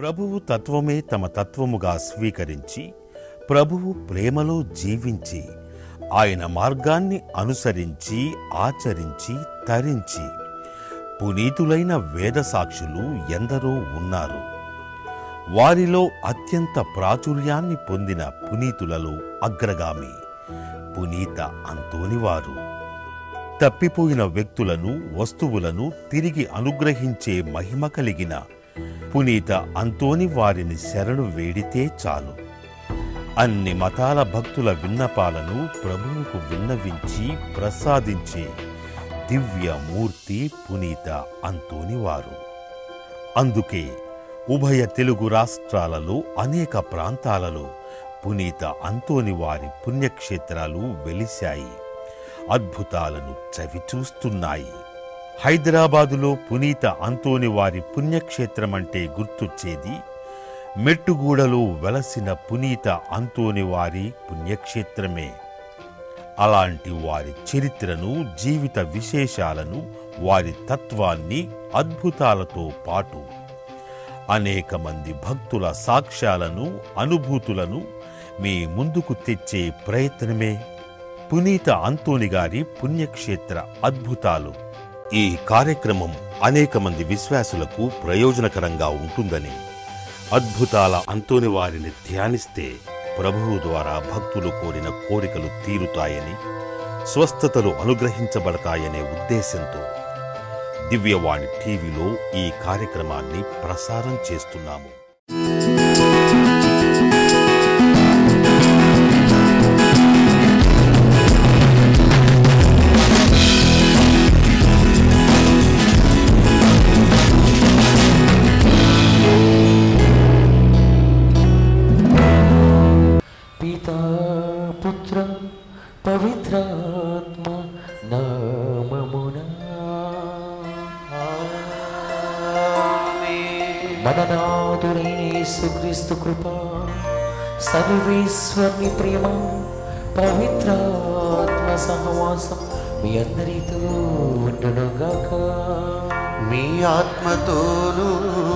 ప్రభువు తత్వమే తమ తత్వముగా స్వీకరించి ప్రభువు ప్రేమలో జీవించి ఆయన మార్గాన్ని అనుసరించి ఆచరించి తరించి పునీతులైన వేద సాక్షులు ఎందరో ఉన్నారు వారిలో అత్యంత ప్రాచుర్యాన్ని పొందిన పునీతులలో అగ్రగామి పునీత అంతోనివారు తప్పిపోయిన వ్యక్తులను వస్తువులను తిరిగి అనుగ్రహించే మహిమ కలిగిన పునీత అంతోని వారిని శరణు వేడితే చాలు అన్ని మతాల భక్తుల విన్నపాలను ప్రభువుకు విన్నవించి ప్రసాదించే దివ్య మూర్తి పునీత అంతోని వారు అందుకే ఉభయ తెలుగు రాష్ట్రాలలో అనేక ప్రాంతాలలో పునీత అంతోని వారి పుణ్యక్షేత్రాలు వెలిశాయి అద్భుతాలను చవిచూస్తున్నాయి హైదరాబాదులో పునీత అంతోని వారి పుణ్యక్షేత్రం అంటే గుర్తొచ్చేది మెట్టుగూడలో వెలసిన పునీత అంతోని వారి పుణ్యక్షేత్రమే అలాంటి వారి చరిత్రను జీవిత విశేషాలను వారి తత్వాన్ని అద్భుతాలతో పాటు అనేక మంది భక్తుల సాక్ష్యాలను అనుభూతులను మీ ముందుకు తెచ్చే ప్రయత్నమే పునీత అంతోని గారి పుణ్యక్షేత్ర అద్భుతాలు ఈ కార్యక్రమం అనేక మంది విశ్వాసులకు ప్రయోజనకరంగా ఉంటుందని అద్భుతాల అంతోని వారిని ధ్యానిస్తే ప్రభువు ద్వారా భక్తులు కోరిన కోరికలు తీరుతాయని స్వస్థతలు అనుగ్రహించబడతాయనే ఉద్దేశంతో దివ్యవాణి టీవీలో ఈ కార్యక్రమాన్ని ప్రసారం చేస్తున్నాము పితా పుత్ర పవిత్రాత్మ నామమున మననాథుడైన యేసుక్రీస్తు కృప సర్వేశ్వరుని ప్రేమ పవిత్రాత్మ సహవాసం మీ అందరితో ఉండునుగాక మీ ఆత్మతోనూ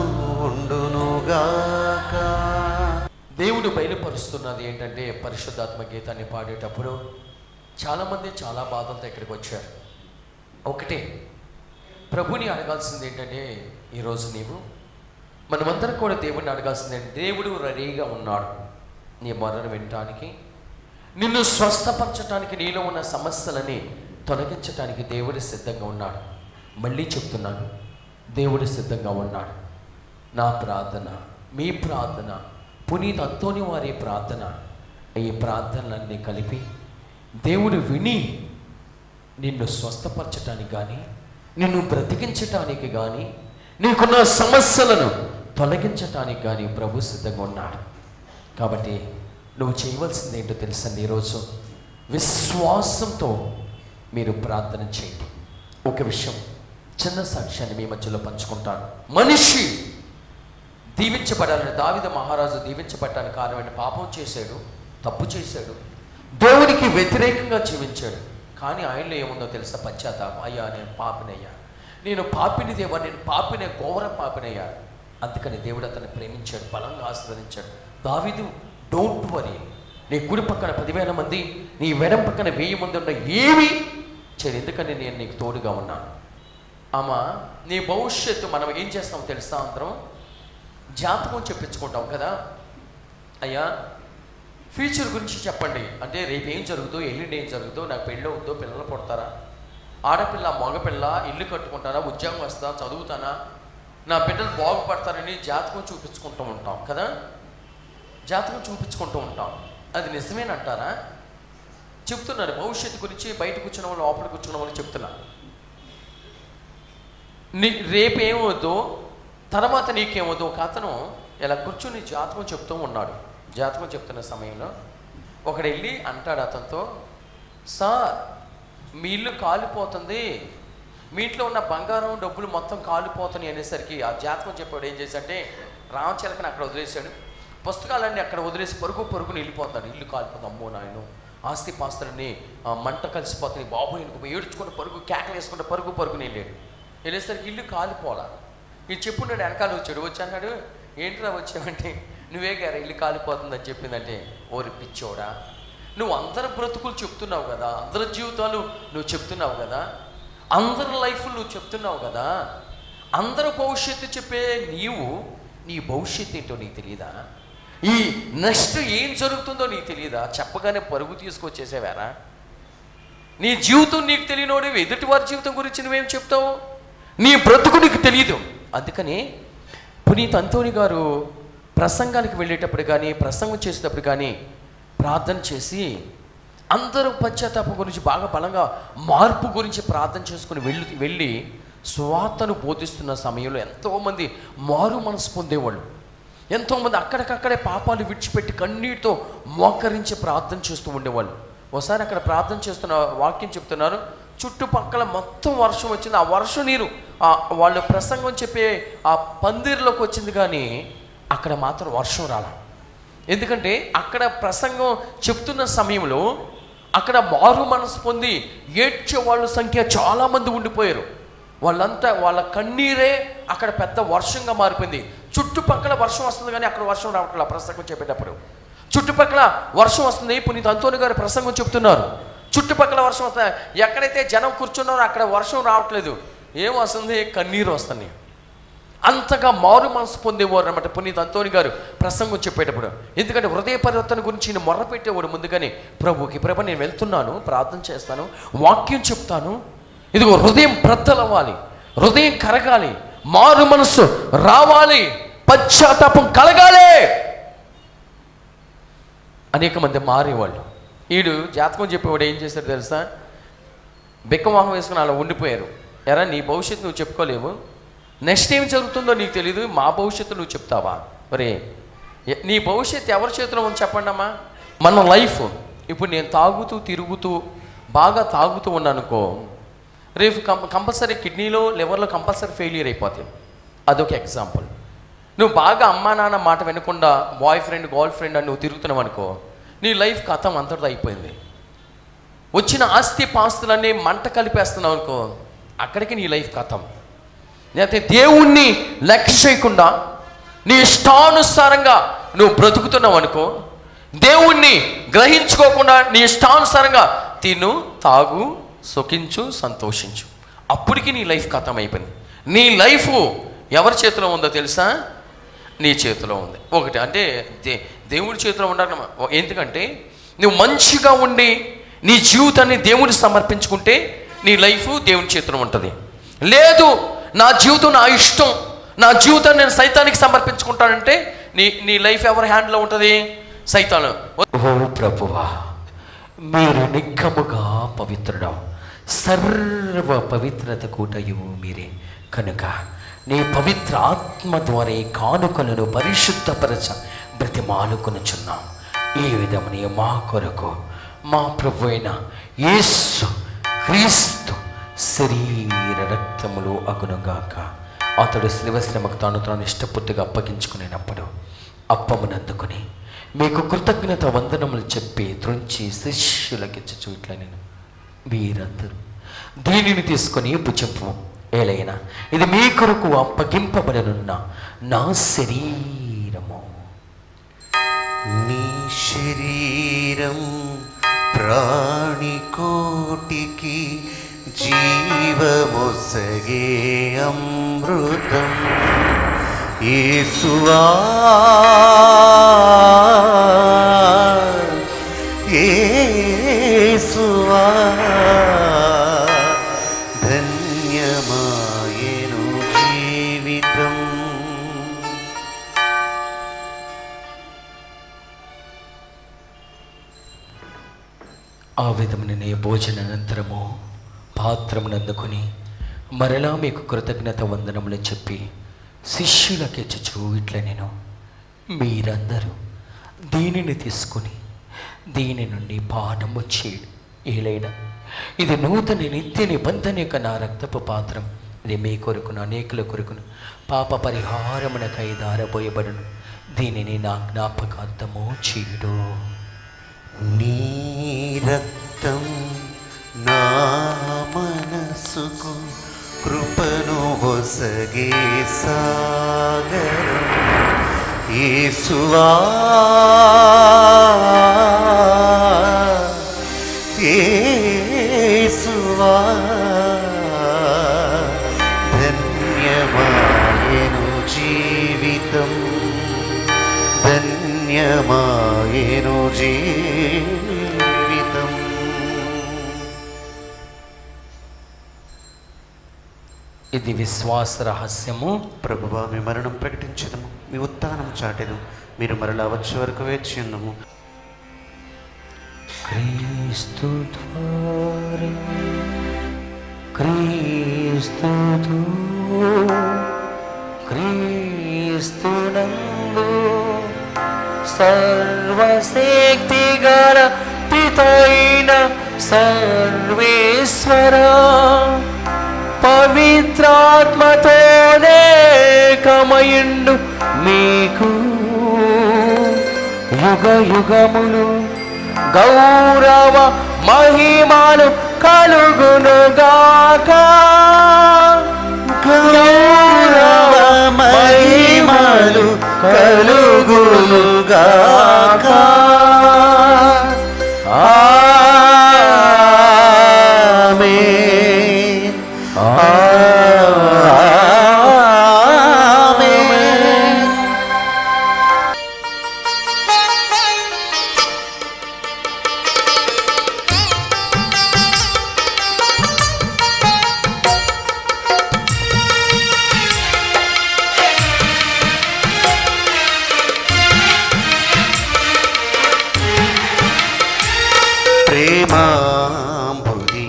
ఉండునుగాక దేవుడు బయలుపరుస్తున్నది ఏంటంటే పరిశుద్ధాత్మ గీతాన్ని పాడేటప్పుడు చాలామంది చాలా బాధలతో ఇక్కడికి వచ్చారు ఒకటే ప్రభుని అడగాల్సింది ఏంటంటే ఈరోజు నీవు మనమందరం కూడా దేవుడిని అడగాల్సింది ఏంటంటే దేవుడు రెడీగా ఉన్నాడు నీ మొరను వినటానికి నిన్ను స్వస్థపరచటానికి నీలో ఉన్న సమస్యలని తొలగించటానికి దేవుడు సిద్ధంగా ఉన్నాడు మళ్ళీ చెప్తున్నాను దేవుడు సిద్ధంగా ఉన్నాడు నా ప్రార్థన మీ ప్రార్థన పునీత్ అంతోని వారి ప్రార్థన ఈ ప్రార్థనలన్నీ కలిపి దేవుడు విని నిన్ను స్వస్థపరచటానికి కానీ నిన్ను బ్రతికించటానికి కానీ నీకున్న సమస్యలను తొలగించటానికి కానీ ప్రభు సిద్ధంగా ఉన్నాడు కాబట్టి నువ్వు చేయవలసింది ఏంటో తెలుసండి ఈరోజు విశ్వాసంతో మీరు ప్రార్థన చేయండి ఒక విషయం చిన్న సాక్ష్యాన్ని మీ మధ్యలో పంచుకుంటాను మనిషి దీవించబడాలని దావిద మహారాజు దీవించబడటానికి కారణమైన పాపం చేశాడు తప్పు చేశాడు దేవునికి వ్యతిరేకంగా జీవించాడు కానీ ఆయనలో ఏముందో తెలుసా పశ్చాత్తాపం అయ్యా నేను పాపినయ్యా నేను పాపిని దేవా నేను పాపినే ఘోర పాపినయ్యా అందుకని దేవుడు అతన్ని ప్రేమించాడు బలంగా ఆశీర్వదించాడు దావిదు డోంట్ వరీ నీ కుడి పక్కన పదివేల మంది నీ వెడం పక్కన వెయ్యి మంది ఉన్న ఏమి చేయదు ఎందుకని నేను నీకు తోడుగా ఉన్నాను అమ్మా నీ భవిష్యత్తు మనం ఏం చేస్తాం తెలుసా అందరం జాతకం చెప్పించుకుంటాం కదా అయ్యా ఫ్యూచర్ గురించి చెప్పండి అంటే రేపు ఏం జరుగుతుందో ఎల్లుండి ఏం జరుగుతుందో నాకు పెళ్ళి అవుతుందో పిల్లలు పుడతారా ఆడపిల్ల మగపిల్ల ఇల్లు కట్టుకుంటారా ఉద్యోగం వస్తా చదువుతానా నా బిడ్డలు బాగుపడతారని జాతకం చూపించుకుంటూ ఉంటాం కదా జాతకం చూపించుకుంటూ ఉంటాం అది నిజమేనంటారా చెప్తున్నారు భవిష్యత్తు గురించి బయట కూర్చున్న వాళ్ళు లోపల కూర్చున్న వాళ్ళు చెప్తున్నారు నీ రేపు ఏమవుద్దో తర్వాత నీకేమవుద్దో ఒక అతను ఇలా కూర్చుని జాతకం చెప్తూ ఉన్నాడు జాతకం చెప్తున్న సమయంలో ఒకడు వెళ్ళి అంటాడు అతనితో సార్ మీ ఇల్లు కాలిపోతుంది మీ ఇంట్లో ఉన్న బంగారం డబ్బులు మొత్తం కాలిపోతున్నాయి అనేసరికి ఆ జాతకం చెప్పాడు ఏం చేశాడంటే రామచిలకని అక్కడ వదిలేశాడు పుస్తకాలన్నీ అక్కడ వదిలేసి పరుగు పరుగుని వెళ్ళిపోతాడు ఇల్లు కాలిపోతుంది అమ్మో నాయను ఆస్తి పాస్తులన్నీ ఆ, మంట కలిసిపోతుంది బాబు ఎనుకు ఏడ్చుకుంటూ పరుగు కేకలు వేసుకుంటూ పరుగు పరుగుని వెళ్ళాడు వెళ్ళేసరికి ఇల్లు కాలిపోలా ఈ చెప్పున్నాడు వెనకాల వచ్చాడు వచ్చి అన్నాడు ఏంట్రా వచ్చావంటే నువ్వే గారా ఇల్లు కాలిపోతుందని చెప్పిందంటే ఓరి పిచ్చోడా నువ్వు అందరి బ్రతుకులు చెప్తున్నావు కదా అందరి జీవితాలు నువ్వు చెప్తున్నావు కదా అందరి లైఫ్ నువ్వు చెప్తున్నావు కదా అందరి భవిష్యత్తు చెప్పే నీవు నీ భవిష్యత్తు ఏంటో నీకు తెలియదా ఈ నెక్స్ట్ ఏం జరుగుతుందో నీకు తెలియదా చెప్పగానే పరుగు తీసుకొచ్చేసేవారా నీ జీవితం నీకు తెలియనోడు ఎదుటి వారి జీవితం గురించి నువ్వేం చెప్తావు నీ బ్రతుకు నీకు తెలియదు అందుకని పునీత్ అంతోని గారు ప్రసంగానికి వెళ్ళేటప్పుడు కానీ ప్రసంగం చేసేటప్పుడు కానీ ప్రార్థన చేసి అందరూ పశ్చాత్తాపం గురించి బాగా బలంగా మార్పు గురించి ప్రార్థన చేసుకుని వెళ్ళి వెళ్ళి స్వార్థను బోధిస్తున్న సమయంలో ఎంతోమంది మారు మనసు పొందేవాళ్ళు ఎంతోమంది అక్కడికక్కడే పాపాలు విడిచిపెట్టి కన్నీటితో మోకరించి ప్రార్థన చేస్తూ ఉండేవాళ్ళు ఒకసారి అక్కడ ప్రార్థన చేస్తున్న వాక్యం చెప్తున్నారు చుట్టుపక్కల మొత్తం వర్షం వచ్చింది ఆ వర్షం నీరు ఆ వాళ్ళు ప్రసంగం చెప్పే ఆ పందిరిలోకి వచ్చింది కానీ అక్కడ మాత్రం వర్షం రాల ఎందుకంటే అక్కడ ప్రసంగం చెప్తున్న సమయంలో అక్కడ మారు మనసు పొంది ఏడ్చే వాళ్ళ సంఖ్య చాలామంది ఉండిపోయారు వాళ్ళంతా వాళ్ళ కన్నీరే అక్కడ పెద్ద వర్షంగా మారిపోయింది చుట్టుపక్కల వర్షం వస్తుంది కానీ అక్కడ వర్షం రావట్లేదు ఆ ప్రసంగం చెప్పేటప్పుడు చుట్టుపక్కల వర్షం వస్తుంది పునీత్ అంతోని గారు ప్రసంగం చెప్తున్నారు చుట్టుపక్కల వర్షం వస్తుంది ఎక్కడైతే జనం కూర్చున్నారో అక్కడ వర్షం రావట్లేదు ఏం వస్తుంది కన్నీరు వస్తుంది అంతగా మారు మనసు పొందేవారు అనమాట పునీత్ అంతోని గారు ప్రసంగం చెప్పేటప్పుడు ఎందుకంటే హృదయ పరివర్తన గురించి నేను మొర్ర పెట్టేవాడు ముందుగానే ప్రభుకి ప్రభు నేను వెళ్తున్నాను ప్రార్థన చేస్తాను వాక్యం చెప్తాను ఇదిగో హృదయం బ్రద్దలవ్వాలి హృదయం కరగాలి మారు మనసు రావాలి పశ్చాత్తాపం కలగాలి అనేక మంది మారేవాళ్ళు వీడు జాతకం చెప్పేవాడు ఏం చేశాడు తెలుసా బిక్కమోహం వేసుకుని అలా ఉండిపోయారు ఎరా నీ భవిష్యత్తు నువ్వు చెప్పుకోలేవు నెక్స్ట్ ఏం జరుగుతుందో నీకు తెలియదు మా భవిష్యత్తు నువ్వు చెప్తావా మరే ఎ- నీ భవిష్యత్తు ఎవరి చేతిలో ఉంది చెప్పండి అమ్మా మన లైఫ్ ఇప్పుడు నేను తాగుతూ తిరుగుతూ బాగా తాగుతూ ఉన్నానుకో రేపు కం కంపల్సరీ కిడ్నీలో లివర్లో కంపల్సరీ ఫెయిలియర్ అయిపోతాయి అదొక ఎగ్జాంపుల్ నువ్వు బాగా అమ్మా నాన్న మాట వినకుండా బాయ్ ఫ్రెండ్ గర్ల్ ఫ్రెండ్ అని నువ్వు తిరుగుతున్నావు అనుకో నీ లైఫ్ కథం అంతటితో అయిపోయింది వచ్చిన ఆస్తి పాస్తులన్నీ మంట కలిపేస్తున్నావు అనుకో అక్కడికి నీ లైఫ్ కథం లేకపోతే దేవుణ్ణి లెక్క చేయకుండా నీ ఇష్టానుసారంగా నువ్వు బ్రతుకుతున్నావు అనుకో దేవుణ్ణి గ్రహించుకోకుండా నీ ఇష్టానుసారంగా తిను తాగు సుఖించు సంతోషించు అప్పటికి నీ లైఫ్ కథం అయిపోయింది నీ లైఫ్ ఎవరి చేతిలో ఉందో తెలుసా నీ చేతిలో ఉంది ఒకటి అంటే దే దేవుడి చేతిలో ఉండాలి ఎందుకంటే నువ్వు మంచిగా ఉండి నీ జీవితాన్ని దేవుడికి సమర్పించుకుంటే నీ లైఫ్ దేవుని చేతిలో ఉంటుంది లేదు నా జీవితం నా ఇష్టం నా జీవితాన్ని నేను సైతానికి సమర్పించుకుంటానంటే నీ నీ లైఫ్ ఎవరి హ్యాండ్లో ఉంటుంది సైతాను ఓ ప్రభువా మీరు నిక్కముగా పవిత్రుడం సర్వ పవిత్రత కూటయు మీరే కనుక నీ పవిత్ర ఆత్మ ద్వారా ఈ కానుకలను పరిశుద్ధపరచ బ్రతిమాలుకొనుచున్నాం ఈ విధముని మా కొరకు మా ప్రభు అయిన యేసు క్రీస్తు శరీర రక్తములు అగునుగాక అతడు శ్రీవశ్రమకు తాను తాను ఇష్టపూర్తిగా అప్పగించుకునేటప్పుడు అప్పమునందుకుని మీకు కృతజ్ఞత వందనములు చెప్పి త్రుంచి శిష్యులకిచ్చు ఇట్లా నేను మీరందరూ దీనిని తీసుకొని భుజంపు ఏలైనా ఇది మీ కొరకు అప్పగింపబడనున్న నా శరీరము నీ శరీరం ప్రాణికోటికి జీవమొసగే అమృతం యేసువా యేసువా ధన్యమాయను జీవితం ఆ విధముననే భోజన అనంతరము పాత్రమునందుకొని మరలా మీకు కృతజ్ఞత వందనములు చెప్పి శిష్యులకిచ్చుచు ఇట్లా నేను మీరందరూ దీనిని తీసుకొని దీని నుండి పానము చేయడు ఏలైనా ఇది నూతన నిత్య నిబంధన యొక్క నా రక్తపు పాత్రం ఇది మీ కొరకును అనేకుల కొరకును పాప పరిహారమునకై దారబోయబడును దీనిని నా జ్ఞాపకార్థము చేయుడు నీ రక్తం నా మనసుకు కృపను ఒసగే సాగరం యేసువా యేసువా ధన్యమాయను జీవితం ధన్యమాయను జీవితం ఇది విశ్వాస రహస్యము ప్రభువా మీ మరణం ప్రకటించదము మీ ఉత్థానం చాటెదము మీరు మరలా వచ్చే వరకు వేచి ఉన్నాము క్రీస్తు ద్వారా క్రీస్తు క్రీస్తునందు సర్వశక్తి గల పితైన సర్వేశ్వర పవిత్రాత్మతోనే కమయుండు మీకు యుగ యుగములు గౌరవ మహిమాలు కలుగునుగాక గౌరవ మహిమలు కలుగునుగాక ఆమేన్. ఆమేన్. ప్రేమాంబుది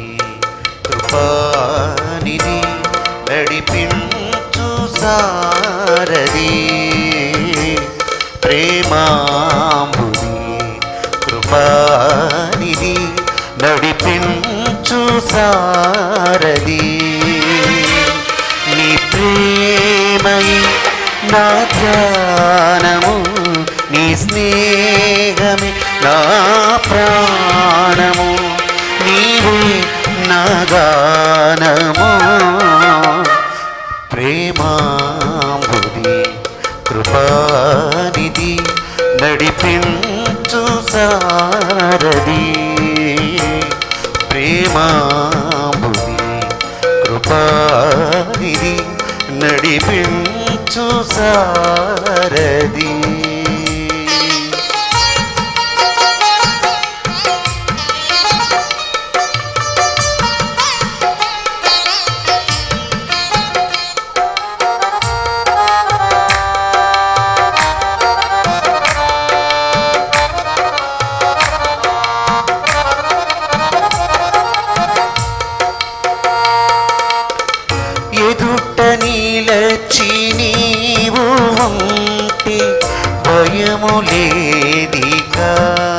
కృపానిధి నడిపించు సారది ప్రేమాంబుది కృపానిధి నడిపించు సారది నీ ప్రేమై నా ధ్యానము నీ స్నేహమే నా ప్రాణము నీవే నా గానము ప్రేమాంబుది కృపానిధి నడిపించు సారది ప్రేమాంబుది కృపానిధి నడిపించు సారది ఎదుట నీలచి నీవు ఉంటే భయము లేదిగా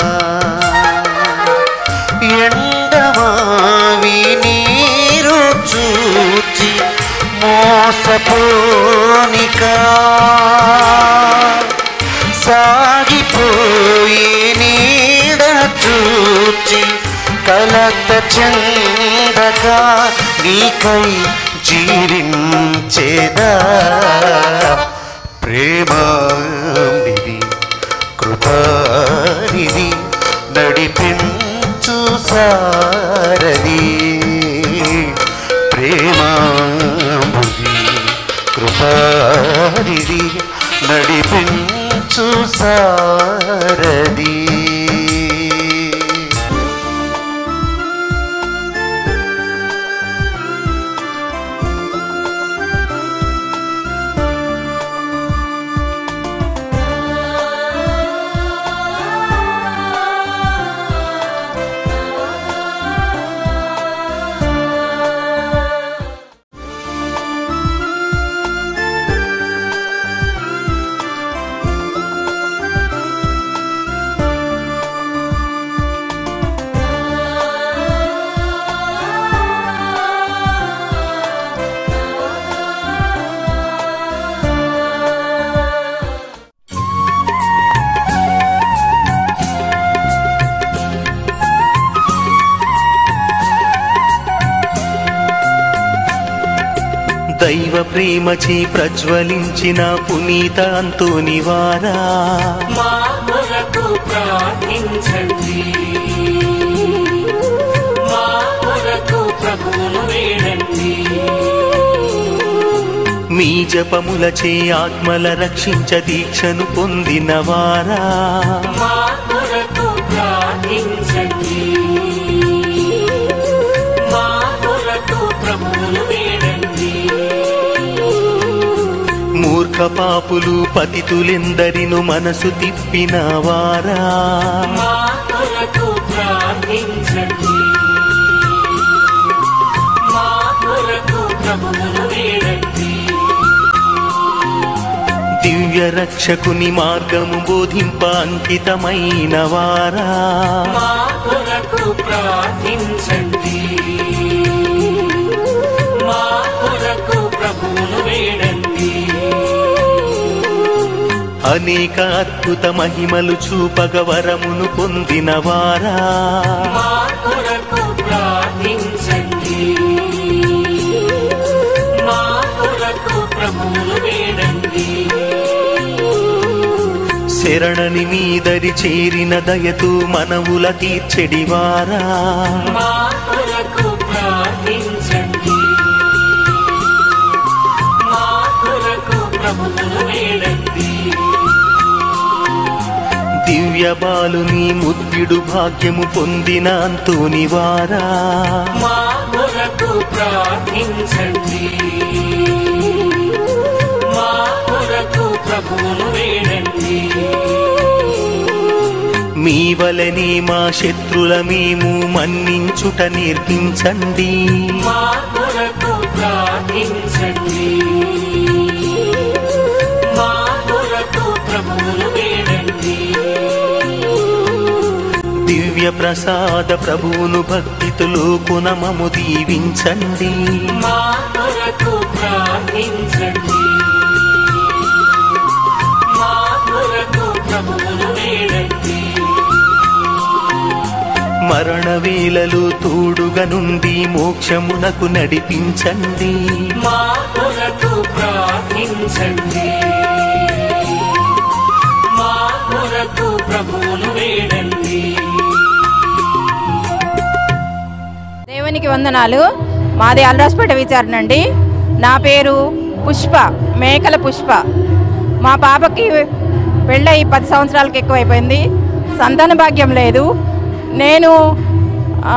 ఎండమావి నీరు చూచి మోసపోనికా సాగిపోయి నీడ చూచి కలత చందక నీకై జీవించేదా ప్రేమాంబిది కృపానిధి నడిపించు సారది ప్రేమాంబుది కృపానిధి నడిపించు సారది దైవ ప్రేమచి ప్రజ్వలించిన పునీత అంతోని వారా మా కొరకు ప్రార్థించండి మా కొరకు ప్రభువును వేడండి మీ జపములచే ఆత్మల రక్షించ దీక్షను పొందిన వారా మా కొరకు ప్రార్థించండి మా కొరకు ప్రభువును వేడండి మూర్ఖ పాపులు పతితులెందరిను మనసు తిప్పిన వారా మా కొరకు ప్రార్థించండి మా కొరకు ప్రభువును వేడండి దివ్య రక్షకుని మార్గము బోధింప అంకితమైన వారా మా కొరకు ప్రార్థించండి మా కొరకు ప్రభువును వేడండి అనేక అద్భుత మహిమలు చూపగ వరమును పొందిన వారా మా కొరకు ప్రార్థించండి మా కొరకు ప్రభువును వేడండి శరణని మీదరి చేరిన దయతో మనవుల తీర్చెడివారా మా కొరకు ప్రార్థించండి మా కొరకు ప్రభువును వేడండి దివ్య బాలుని ముద్దుడు భాగ్యము పొందిన అంతోని వారా మా కొరకు ప్రార్థించండి మా కొరకు ప్రభువును వేడండి మీ వలనే మా శత్రుల మేము మన్నించుట నేర్పించండి మా కొరకు ప్రార్థించండి మా కొరకు ప్రభువును వేడండి దివ్య ప్రసాద ప్రభువును భక్తితో కొనమము దీవించండి మా కొరకు ప్రార్థించండి మా కొరకు ప్రభువును వేడండి మరణ వేళలు తోడుగా నుండి మోక్షమునకు నడిపించండి మా కొరకు ప్రార్థించండి మా కొరకు ప్రభువును వేడండి దేవునికి వందనాలు మాది అల్రాజ్పేట విచారణ అండి నా పేరు పుష్ప మేకల పుష్ప మా పాపకి పెళ్ళై పది సంవత్సరాలకు ఎక్కువైపోయింది సంతాన భాగ్యం లేదు నేను ఆ,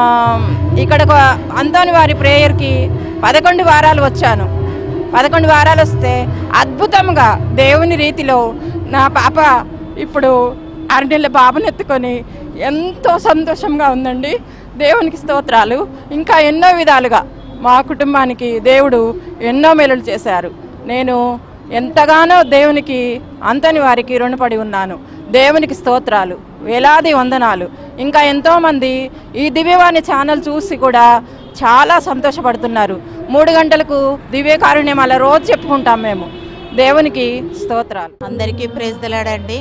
ఇక్కడకు అంతోని వారి ప్రేయర్కి పదకొండు వారాలు వచ్చాను పదకొండు వారాలు వస్తే అద్భుతంగా దేవుని రీతిలో నా పాప ఇప్పుడు ఆరు నెలల బాబుని ఎత్తుకొని ఎంతో సంతోషంగా ఉందండి దేవునికి స్తోత్రాలు ఇంకా ఎన్నో విధాలుగా మా కుటుంబానికి దేవుడు ఎన్నో మేలులు చేశారు నేను ఎంతగానో దేవునికి అంతని వారికి రుణపడి ఉన్నాను దేవునికి స్తోత్రాలు వేలాది వందనాలు ఇంకా ఎంతోమంది ఈ దివ్యవాణి ఛానల్ చూసి కూడా చాలా సంతోషపడుతున్నారు మూడు గంటలకు దివ్య కారుణ్యం అలా రోజు చెప్పుకుంటాం మేము దేవునికి స్తోత్రాలు అందరికీ ప్రేజ్ దిలాడండి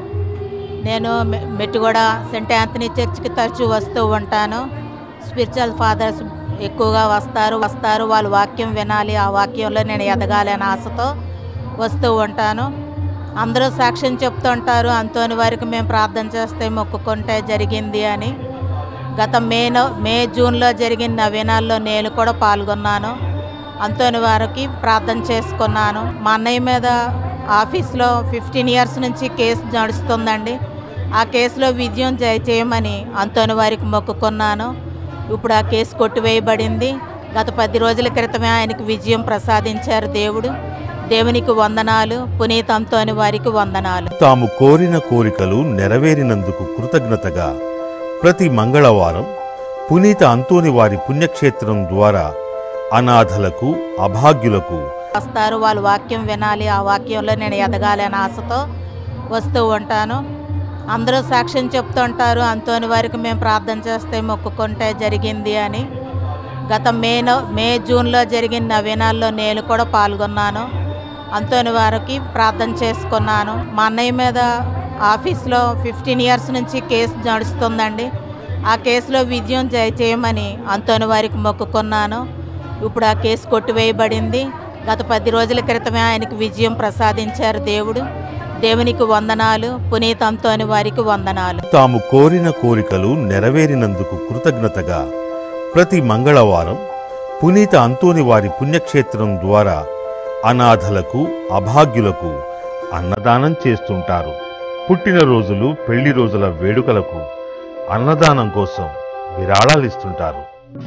నేను మె- మెట్టుగూడ సెంట్ యాంథనీ చర్చ్కి తరచూ వస్తూ ఉంటాను స్పిరిచువల్ ఫాదర్స్ ఎక్కువగా వస్తారు వస్తారు వాళ్ళ వాక్యం వినాలి ఆ వాక్యంలో నేను ఎదగాలి అనే ఆశతో వస్తూ ఉంటాను అందరూ సాక్ష్యం చెప్తుంటారు అంతోని వారికి మేము ప్రార్థన చేస్తే మొక్కుకుంటే జరిగింది అని గత మే నవ- మే జూన్లో జరిగిన నవీనాల్లో నేను కూడా పాల్గొన్నాను అంతోని వారికి ప్రార్థన చేసుకున్నాను మా అన్నయ్య మీద ఆఫీస్లో ఫిఫ్టీన్ ఇయర్స్ నుంచి కేసు నడుస్తుందండి ఆ కేసులో విజయం జయ చేయమని అంతోని వారికి మొక్కుకున్నాను ఇప్పుడు ఆ కేసు కొట్టివేయబడింది గత పది రోజుల క్రితమే ఆయనకి విజయం ప్రసాదించారు దేవుడు దేవునికి వందనాలు పునీత్ అంతోని వారికి వందనాలు తాము కోరిన కోరికలు నెరవేరినందుకు కృతజ్ఞతగా ప్రతి మంగళవారం పునీత అంతోని వారి పుణ్యక్షేత్రం ద్వారా అనాథలకు అభాగ్యులకు వస్తారు వాళ్ళ వాక్యం వినాలి ఆ వాక్యంలో నేను ఎదగాలి అనే ఆశతో వస్తూ ఉంటాను అందరూ సాక్ష్యం చెప్తుంటారు అంతోని వారికి మేము ప్రార్థన చేస్తే మొక్కుకుంటే జరిగింది అని గత మే నవ- మే జూన్లో జరిగిన నవీనాల్లో నేను కూడా పాల్గొన్నాను అంతోని వారికి ప్రార్థన చేసుకున్నాను మా అన్నయ్య మీద ఆఫీస్లో ఫిఫ్టీన్ ఇయర్స్ నుంచి కేసు నడుస్తుందండి ఆ కేసులో విజయం జయ చేయమని అంతోని వారికి మొక్కుకున్నాను ఇప్పుడు ఆ కేసు కొట్టివేయబడింది గత పది రోజుల క్రితమే ఆయనకు విజయం ప్రసాదించారు దేవుడు దేవునికి వందనాలు పునీతంతోని వారికి వందనాలు తాము కోరిన కోరికలు నెరవేరినందుకు కృతజ్ఞతగా ప్రతి మంగళవారం పునీత అంతోని వారి పుణ్యక్షేత్రం ద్వారా అనాథలకు అభాగ్యులకు అన్నదానం చేస్తుంటారు పుట్టినరోజులు పెళ్లి రోజుల వేడుకలకు అన్నదానం కోసం విరాళాలిస్తుంటారు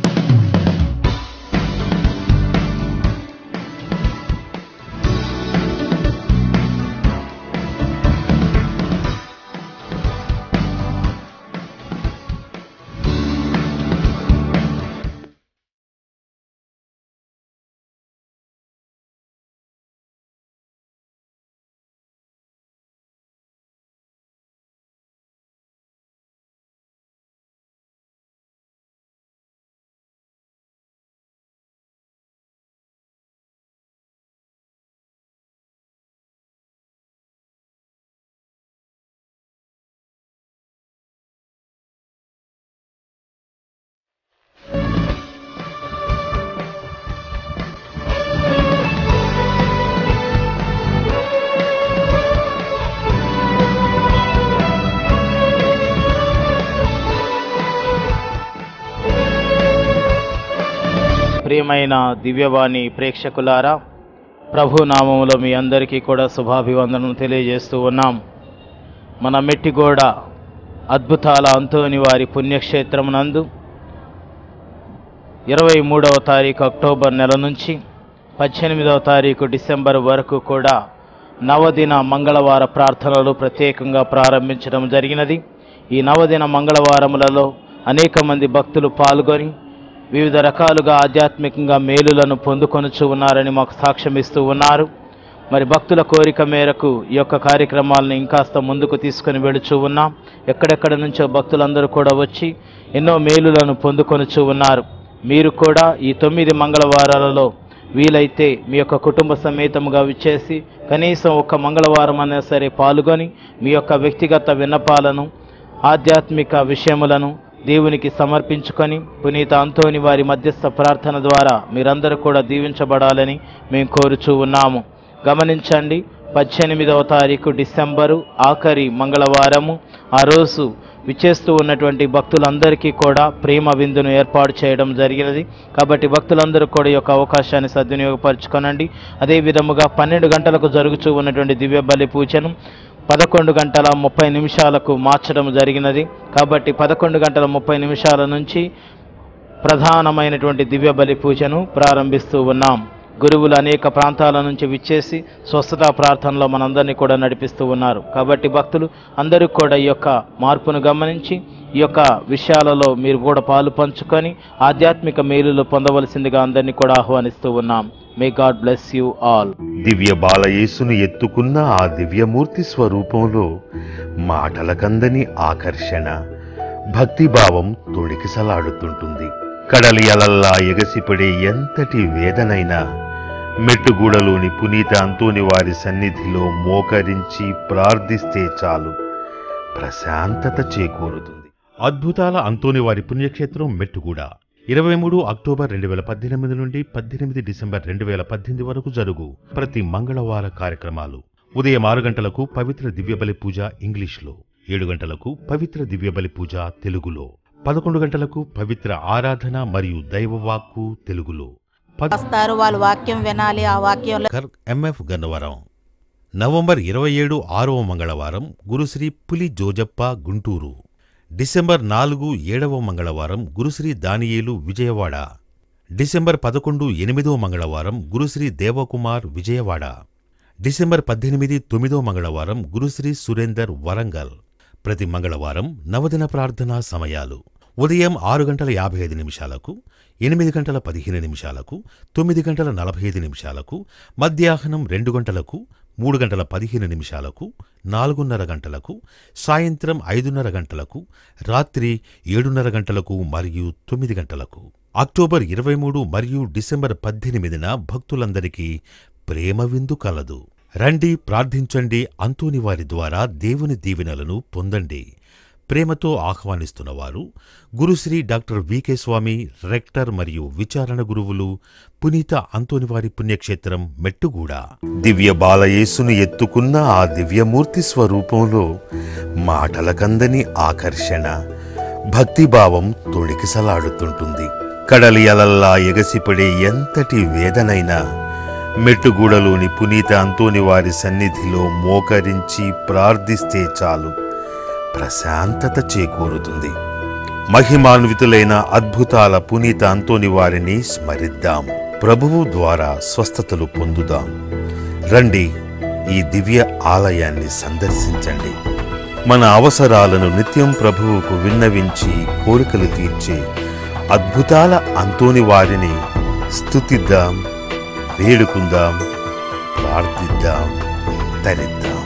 ప్రియమైన దివ్యవాణి ప్రేక్షకులారా ప్రభు నామములో మీ అందరికీ కూడా శుభాభివందనం తెలియజేస్తూ ఉన్నాం మన మెట్టిగోడ అద్భుతాల అంతోని వారి పుణ్యక్షేత్రమునందు ఇరవై మూడవ తారీఖు అక్టోబర్ నెల నుంచి పద్దెనిమిదవ తారీఖు డిసెంబర్ వరకు కూడా నవదిన మంగళవార ప్రార్థనలు ప్రత్యేకంగా ప్రారంభించడం జరిగినది ఈ నవదిన మంగళవారములలో అనేక మంది భక్తులు పాల్గొని వివిధ రకాలుగా ఆధ్యాత్మికంగా మేలులను పొందుకొనుచు ఉన్నారని మాకు సాక్ష్యం ఇస్తూ ఉన్నారు మరి భక్తుల కోరిక మేరకు ఈ యొక్క కార్యక్రమాలను ఇంకాస్త ముందుకు తీసుకొని వెళుచూ ఉన్నాం ఎక్కడెక్కడ నుంచో భక్తులందరూ కూడా వచ్చి ఎన్నో మేలులను పొందుకొనుచు ఉన్నారు మీరు కూడా ఈ తొమ్మిది మంగళవారాలలో వీలైతే మీ యొక్క కుటుంబ సమేతముగా విచ్చేసి కనీసం ఒక్క మంగళవారం అయినా సరే పాల్గొని మీ యొక్క వ్యక్తిగత విన్నపాలను ఆధ్యాత్మిక విషయములను దేవునికి సమర్పించుకొని పునీత అంతోని వారి మధ్యస్థ ప్రార్థన ద్వారా మీరందరూ కూడా దీవించబడాలని మేము కోరుచూ ఉన్నాము గమనించండి పద్దెనిమిదవ తారీఖు డిసెంబరు ఆఖరి మంగళవారము ఆ రోజు విచ్చేస్తూ ఉన్నటువంటి భక్తులందరికీ కూడా ప్రేమ విందును ఏర్పాటు చేయడం జరిగినది కాబట్టి భక్తులందరూ కూడా ఈ యొక్క అవకాశాన్ని సద్వినియోగపరచుకొనండి అదే విధముగా పన్నెండు గంటలకు జరుగుతూ ఉన్నటువంటి దివ్య బలి పూజను పదకొండు గంటల ముప్పై నిమిషాలకు మార్చడం జరిగినది కాబట్టి పదకొండు గంటల ముప్పై నిమిషాల నుంచి ప్రధానమైనటువంటి దివ్య బలి పూజను ప్రారంభిస్తూ ఉన్నాం గురువులు అనేక ప్రాంతాల నుంచి విచ్చేసి స్వస్థతా ప్రార్థనలో మనందరినీ కూడా నడిపిస్తూ ఉన్నారు కాబట్టి భక్తులు అందరూ కూడా ఈ యొక్క మార్పును గమనించి ఈ యొక్క విషయాలలో మీరు కూడా పాలు పంచుకొని ఆధ్యాత్మిక మేలులు పొందవలసిందిగా అందరినీ కూడా ఆహ్వానిస్తూ ఉన్నాం may God bless you all దివ్య బాలయేసును ఎత్తుకున్న ఆ దివ్యమూర్తి స్వరూపంలో మాటలకందని ఆకర్షణ భక్తిభావం తొడికిసలాడుతుంటుంది కడలి అలల్లా ఎగసిపడే ఎంతటి వేదనైనా మెట్టుగూడలోని పునీత అంతోని వారి సన్నిధిలో మోకరించి ప్రార్థిస్తే చాలు ప్రశాంతత చేకూరుతుంది అద్భుతాల అంతోని వారి పుణ్యక్షేత్రం మెట్టుగూడ ఇరవై మూడు అక్టోబర్ రెండు వేల పద్దెనిమిది నుండి పద్దెనిమిది డిసెంబర్ రెండు వేల పద్దెనిమిది వరకు జరుగు ప్రతి మంగళవార కార్యక్రమాలు ఉదయం ఆరు గంటలకు పవిత్ర దివ్యబలి పూజ ఇంగ్లీష్లో ఏడు గంటలకు పవిత్ర దివ్యబలి పూజ తెలుగులో పదకొండు గంటలకు పవిత్ర ఆరాధన మరియు దైవవాక్కు తెలుగులో పద వస్తారు వాళ్ళ వాక్యం వినాలి ఆ వాక్యంలో కర్ ఎంఎఫ్ గన్నవరం నవంబర్ ఇరవై ఏడు ఆరవ మంగళవారం గురుశ్రీ పులి జోజప్ప గుంటూరు డిసెంబర్ నాలుగు ఏడవ మంగళవారం గురుశ్రీ దానియేలు విజయవాడ డిసెంబర్ పదకొండు ఎనిమిదవ మంగళవారం గురుశ్రీ దేవకుమార్ విజయవాడ డిసెంబర్ పద్దెనిమిది తొమ్మిదవ మంగళవారం గురుశ్రీ సురేందర్ వరంగల్ ప్రతి మంగళవారం నవదిన ప్రార్థనా సమయాలు ఉదయం ఆరు గంటల యాభై ఐదు నిమిషాలకు ఎనిమిది గంటల పదిహేను నిమిషాలకు తొమ్మిది గంటల నలభై ఐదు నిమిషాలకు మధ్యాహ్నం రెండు గంటలకు మూడు గంటల పదిహేను నిమిషాలకు నాలుగున్నర గంటలకు సాయంత్రం ఐదున్నర గంటలకు రాత్రి ఏడున్నర గంటలకు మరియు తొమ్మిది గంటలకు అక్టోబర్ ఇరవై మూడు మరియు డిసెంబర్ పద్దెనిమిదిన భక్తులందరికీ ప్రేమ విందు కలదు రండి ప్రార్థించండి అంతోని వారి ద్వారా దేవుని దీవెనలను పొందండి ప్రేమతో ఆహ్వానిస్తున్నవారు గురుశ్రీ డాక్టర్ వికే స్వామి రెక్టర్ మరియు విచారణ గురువులు పునీత అంతోనివారి పుణ్యక్షేత్రం మెట్టుగూడ దివ్య బాలయేసును ఎత్తుకున్న ఆ దివ్యమూర్తి స్వరూపంలో మాటలకందని ఆకర్షణ భక్తిభావం తొణికిసలాడుతుంటుంది కడలి అలల్లా ఎగసిపడే ఎంతటి వేదనైనా మెట్టుగూడలోని పునీత అంతోని వారి సన్నిధిలో మోకరించి ప్రార్థిస్తే చాలు ప్రశాంతత చేకూరుతుంది మహిమాన్వితులైన అద్భుతాల పునీత అంతోని వారిని స్మరిద్దాం ప్రభువు ద్వారా స్వస్థతలు పొందుదాం రండి ఈ దివ్య ఆలయాన్ని సందర్శించండి మన అవసరాలను నిత్యం ప్రభువుకు విన్నవించి కోరికలు తీర్చే అద్భుతాల అంతోని వారిని స్తుతిద్దాం వేడుకుందాం ప్రార్థిద్దాం తరిద్దాం